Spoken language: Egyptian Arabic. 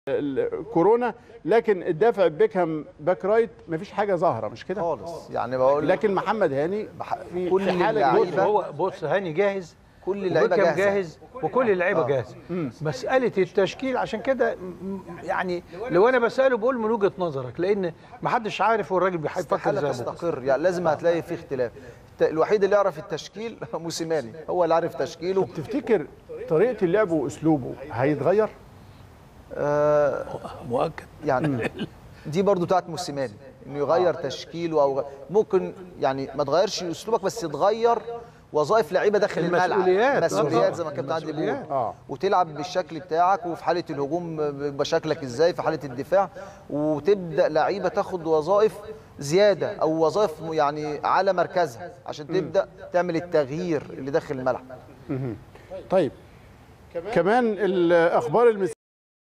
الكورونا لكن الدافع بيكهام باك رايت مفيش حاجه ظاهره مش كده خالص يعني بقول لك لكن محمد هاني في كل في حاله اللعيبة- بص جيدة. هو بص هاني جاهز كل اللعيبه وبيكهام جاهزه جاهز وكل اللعيبه جاهزه مساله التشكيل عشان كده م- م- يعني لو انا بساله بقول من وجهه نظرك لان ما حدش عارف هو الراجل بيفكر استحاله ازاي تستقر يعني لازم هتلاقي فيه اختلاف الت- الوحيد اللي يعرف التشكيل موسيماني هو اللي عارف تشكيله تفتكر طريقه اللعب واسلوبه هيتغير آه مؤكد يعني دي برضو بتاعت موسيماني انه يغير تشكيله او غ- ممكن يعني ما تغيرش اسلوبك بس يتغير وظائف لعيبه داخل الملعب المسؤوليات. آه مسؤوليات طبعاً. زي ما كابتن عادل بيقول المسؤوليات. آه. وتلعب بالشكل بتاعك وفي حاله الهجوم بيبقى شكلك ازاي في حاله الدفاع وتبدا لعيبه تاخد وظائف زياده او وظائف يعني على مركزها عشان تبدا تعمل التغيير اللي داخل الملعب طيب كمان الاخبار المس